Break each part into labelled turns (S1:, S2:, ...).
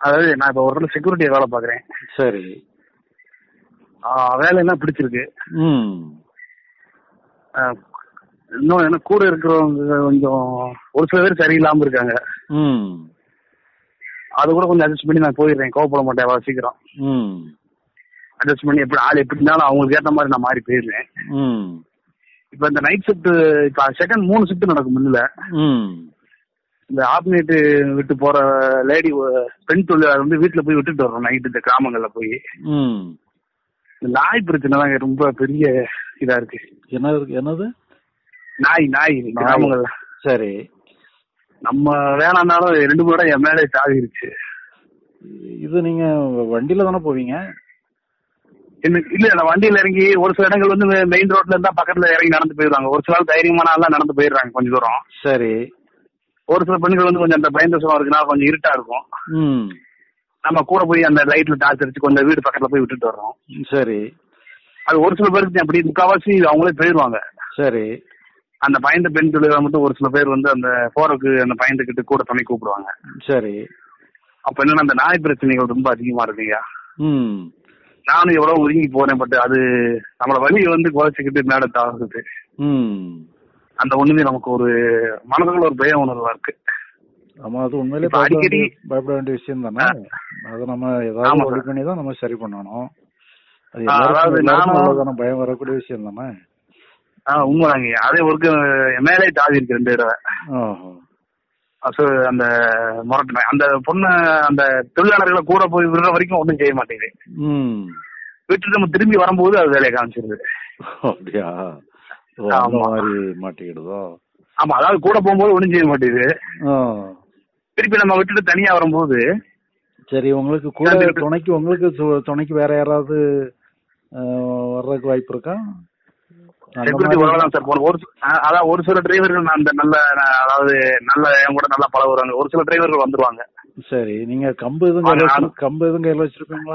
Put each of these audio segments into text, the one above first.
S1: அதாவது நான் இப்போ ஒரு இடத்துல செக்யூரிட்டியா வேலை பாக்குறேன்
S2: சரி
S1: வேலை என்ன பிடிச்சிருக்கு
S2: ம்
S1: ஆஹ் இன்னும் என்ன கூட இருக்கிறவங்க கொஞ்சம் ஒரு சில பேர் சரியில்லாம இருக்காங்க
S2: ம்
S1: அது கூட கொஞ்சம் அட்ஜஸ்ட் பண்ணி நான் போயிடுறேன் கோவப்பட மாட்டேன் அவ்வளவு சீக்கிரம்
S2: ம்
S1: அட்ஜஸ்ட் பண்ணி எப்படி ஆள் எப்படி இருந்தாலும் அவங்களுக்கு ஏற்ற மாதிரி நான் மாறி போயிடுவேன்
S2: ம்
S1: இப்போ இந்த நைட் ஷிஃப்ட் இப்போ செகண்ட் மூணு ஷிஃப்ட் நடக்கும் முன்னில
S2: ம்
S1: இந்த ஆப் நைட்டு விட்டு போற லேடி பெண் தொழிலாளர் வந்து வீட்டுல போய் விட்டுட்டு வரோம் நைட்டு இந்த கிராமங்கள்ல போய்
S2: ம்
S1: இந்த நாய் பிரச்சனை தான் இங்க ரொம்ப பெரிய இதா இருக்கு
S2: என்ன இருக்கு என்னது
S1: நாய் நாய் கிராமங்கள்ல
S2: சரி
S1: நம்ம வேணாம்னாலும் ரெண்டு மூணு இடம் என் மேலே தாவிருச்சு
S2: இது நீங்க வண்டியில தானே போவீங்க
S1: என்ன- இல்ல நான் வண்டியில இறங்கி ஒரு சில இடங்கள் வந்து மெயின் ரோட்ல இருந்தா பக்கத்துல இறங்கி நடந்து போயிடுவாங்க ஒரு சில ஆள் தைரியமான ஆள்லாம் நடந்து போயிடுறாங்க கொஞ்சம் தூரம்
S2: சரி
S1: ஒரு சில பெண்கள் வந்து கொஞ்சம் அந்த பயந்த சுகம் இருக்குன்னா கொஞ்சம் இருட்டா இருக்கும்
S2: ம்
S1: நம்ம கூட போய் அந்த லைட்ல டார்ச் அடிச்சு கொஞ்சம் வீடு பக்கத்துல போய் விட்டுட்டு வர்றோம்
S2: சரி
S1: அது ஒரு சில பேருக்கு அப்படி முக்காவாசி அவங்களே போயிடுவாங்க
S2: சரி
S1: அந்த பயந்த பெண் தொழிலாளர் மட்டும் ஒரு சில பேர் வந்து அந்த போறதுக்கு அந்த பயந்துக்கிட்டு கூட துணை கூப்பிடுவாங்க
S2: சரி
S1: அப்ப என்னன்னா அந்த நாய் பிரச்சனைகள் ரொம்ப அதிகமா இருக்குங்க
S2: ம்
S1: நானும் எவ்வளவு ஒதுங்கி போறேன் பட் அது நம்மள வழியை வந்து குறைச்சிக்கிட்டு மேல தாகுது
S2: ம்
S1: அந்த ஒண்ணுமே நமக்கு ஒரு மனதுக்குள்ள ஒரு பய உணர்வா இருக்கு
S2: ஆமா அது உண்மையிலே
S1: இப்ப
S2: பயப்பட
S1: அடிக்கடி-
S2: வேண்டிய- பயப்பட வேண்டிய விஷயம் தானே அதை நம்ம ஏதாவது
S1: ஆமா
S2: வழி
S1: சார்.
S2: பண்ணி தான் நம்ம சரி பண்ணணும் அது
S1: ஆ, அதாவது
S2: எல்லாருக்கும் எல்லாருக்கும்
S1: நானும்-
S2: உள்ளதான பயம் வரக்கூடிய விஷயம் தானே
S1: ஆஹ் உண்மைதாங்க அதே ஒருக்கு என் மேலே தாவி இருக்கு ரெண்டு தடவை
S2: ஓஹோ
S1: அசு அந்த முரட்டு நாய். அந்த பொண்ணு அந்த தொழிலாளர்களை கூட போய் விடுற வரைக்கும் ஒன்றும் செய்ய மாட்டேங்குது
S2: ம்
S1: விட்டுட்டு நம்ம திரும்பி வரும்போது அது வேலையை காமிச்சிருது
S2: அப்படியா ஓ, அந்த
S1: ஆமா.
S2: மாதிரி மாட்டிக்கிடுதோ
S1: ஆமா அதாவது கூட போகும்போது ஒன்றும் செய்ய மாட்டேங்குது
S2: ஆ.
S1: திருப்பி நம்ம விட்டுட்டு தனியா வரும்போது
S2: சரி உங்களுக்கு கூட
S1: அது-
S2: துணைக்கு உங்களுக்கு து- துணைக்கு வேற யாராவது ஆ, வர்றதுக்கு வாய்ப்பு இருக்கா அந்த
S1: செக்யூரிட்டி
S2: மாதிரி-
S1: உறவு தான் சார் போகணும் ஒரு சி- அஹ் அதான் ஒரு சில டிரைவர்கள் நான் அந்த நல்ல நான் அதாவது நல்ல என் கூட நல்லா பழகுறாங்க ஒரு சில டிரைவர்கள் வந்துருவாங்க
S2: சரி நீங்க கம்பு எதுவும்
S1: ஆ,
S2: கையில
S1: நானும்.
S2: வச்சிரு- கம்பு எதுவும் கையில வச்சிருப்பீங்களா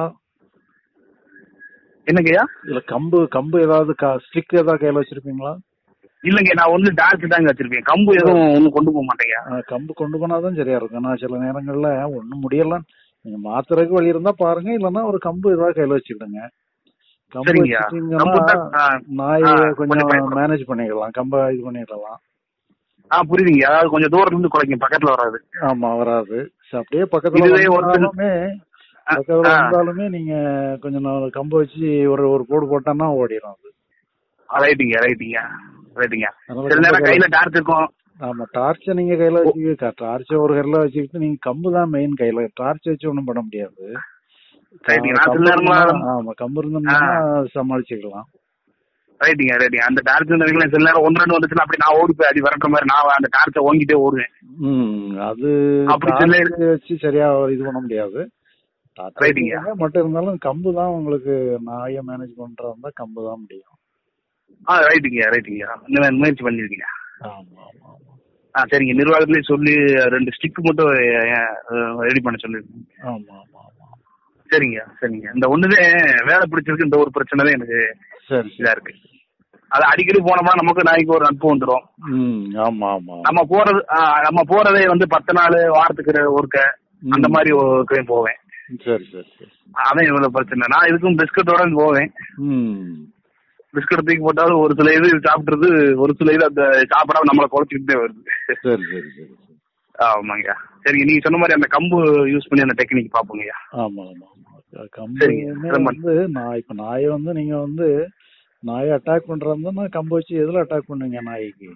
S1: என்னங்கய்யா
S2: இல்ல கம்பு கம்பு ஏதாவது ஸ்டிக் ஏதாவது கையில வச்சிருப்பீங்களா
S1: இல்லைங்க நான் வந்து டார்ச் தாங்க வச்சிருப்பேன் கம்பு எதுவும் ஒன்றும் கொண்டு போக மாட்டேங்க
S2: ஆ, கம்பு கொண்டு போனாதான் சரியா இருக்கும் நான் சில நேரங்கள்ல ஒண்ணும் முடியல நீங்க மாத்துறதுக்கு வழி இருந்தா பாருங்க இல்லன்னா ஒரு கம்பு ஏதாவது கையில வச்சுக்கிடுங்க கம்பு
S1: சரிங்கய்யா.
S2: வச்சுட்டீங்கன்னா
S1: கம்பு தான், ஆ,
S2: நாயை
S1: ஆ,
S2: கொஞ்சம்
S1: கொஞ்சம் பயப்படும்.
S2: மேனேஜ் பண்ணிடலாம் கம்ப இது பண்ணிடலாம்
S1: ஆ புரியுதுங்க அதாவது கொஞ்சம் தூரத்துல இருந்து குறைக்கும் பக்கத்துல வராது
S2: ஆமா வராது சரி, அப்படியே பக்கத்துல
S1: இதுவே ஒரு சில-
S2: வந்தாலுமே
S1: ஆ,
S2: பக்கத்துல
S1: ஆ.
S2: வந்தாலுமே நீங்க கொஞ்சம் நான் கம்பு வச்சு ஒரு ஒரு போடு போட்டோம்னா ஓடிடும் அது
S1: ரைட்டுங்க ரைட்டுங்க ரைட்டுங்க
S2: அதனால
S1: சில நேரம்
S2: கம்பு
S1: கையில டார்ச் இருக்கும்
S2: ஆமா டார்ச்சை நீங்க கையில வச்சுக்க டார்ச்சை ஒரு கையில வச்சுக்கிட்டு நீங்க கம்பு தான் மெயின் கையில டார்ச் வச்சு ஒண்ணும் பண்ண முடியாது
S1: ரைட்டுங்க நான்
S2: கம்பு
S1: சில நேரமா
S2: இருந்தா- ஆமா கம்பு இருந்தோம்னா சமாளிச்சுக்கலாம்
S1: ரைட்டுங்க ரைட்டுங்க அந்த டார்ச் இருந்தவங்களே சில நேரம் ஒன்று ரெண்டு வந்துச்சுன்னா அப்படி நான் ஓடி போய் அடி வரட்ட மாதிரி நான் அந்த டார்ச்சை ஓங்கிட்டே ஓடுவேன்
S2: ம் அது
S1: அப்படி சில
S2: torch வச்சு சரியா இது பண்ண முடியாது torch
S1: ரைட்டுங்க.
S2: வச்சுருந்தா மட்டும் இருந்தாலும் கம்பு தான் உங்களுக்கு நாயை மேனேஜ் பண்றதா இருந்தா கம்பு தான் முடியும்
S1: ஆ ரைட்டுங்க ரைட்டுங்க இந்த மாதிரி முயற்சி பண்ணிருக்கீங்க
S2: ஆமா ஆமா ஆமா
S1: ஆ சரிங்க நிர்வாகத்திலேயே சொல்லி ரெண்டு ஸ்டிக் மட்டும் ரெடி பண்ண சொல்லிருக்கேன்
S2: ஆமா ஆமா ஆமா
S1: சரிங்க சரிங்க இந்த ஒண்ணுதே வேலை பிடிச்சிருக்கு இந்த ஒரு பிரச்சனை தான் எனக்கு
S2: சரி
S1: இதா
S2: சரி
S1: இருக்கு அது அடிக்கடி போனோம்னா நமக்கு நாய்க்கு ஒரு நட்பு வந்துடும்
S2: ம் ஆமா ஆமா
S1: நம்ம போறது ஆ, நம்ம போறதே வந்து பத்து நாள் வாரத்துக்கு ஒருக்க அந்த
S2: ம்.
S1: மாதிரி ஒருக்கையும் போவேன்
S2: சரி சரி சரி
S1: அதான் இவ்வளவு பிரச்சனை நான் இதுக்கும் பிஸ்கட்டோட போவேன்
S2: ம்
S1: பிஸ்கட் தூக்கி போட்டாலும் ஒரு சில இது சாப்பிடுறது ஒரு சில இது அந்த சாப்பிடாம நம்மளை குறைச்சிக்கிட்டே வருது
S2: சரி சரி சரி சரி
S1: ஆமாங்க சரிங்க நீங்க சொன்ன மாதிரி அந்த கம்பு யூஸ் பண்ணி அந்த டெக்னிக் பாப்போங்கய்யா
S2: ஆமா ஆமா ஆமா
S1: சரிங்க.
S2: கம்புமே
S1: ரொம்ப-
S2: வந்து நாய் இப்ப நாயை வந்து நீங்க வந்து நாயை அட்டாக் பண்றதுன்னா கம்பு வச்சு எதுல அட்டாக் பண்ணுவீங்க நாய்க்கு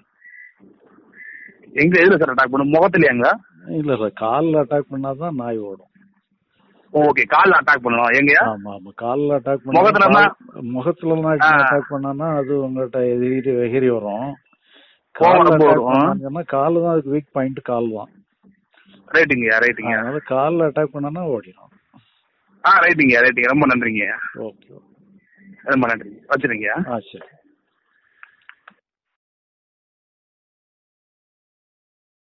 S1: எங்க எதுல சார் அட்டாக் பண்ணும் முகத்துலயாங்க
S2: இல்ல இல்ல கால்ல அட்டாக் பண்ணாதான் நாய் ஓடும்
S1: ஓகே கால்ல அட்டாக் பண்ணணும் எங்கயா
S2: ஆமா ஆமா கால்ல அட்டாக்
S1: முகத்துலன்னா?
S2: முகத்துல
S1: ஆ.
S2: அட்டாக் பண்ணானா அது உங்கள்ட்ட எதிரி எகிரி வரும்
S1: கோவம்
S2: கால்ல
S1: ரொம்ப
S2: attack
S1: வரும்.
S2: பண்ணாங்கன்னா கால் தான் அதுக்கு வீக் பாயிண்ட் கால் தான்
S1: ரைட்டுங்கய்யா ரைட்டுங்க
S2: அதனால கால்ல அட்டாக் பண்ணானா ஓடிடும்
S1: ஆ ரைட்டுங்கய்யா ரைட்டுங்க ரொம்ப நன்றிங்க
S2: ஓகே
S1: ரொம்ப நன்றி வச்சுருங்கய்யா
S2: ஆ சரி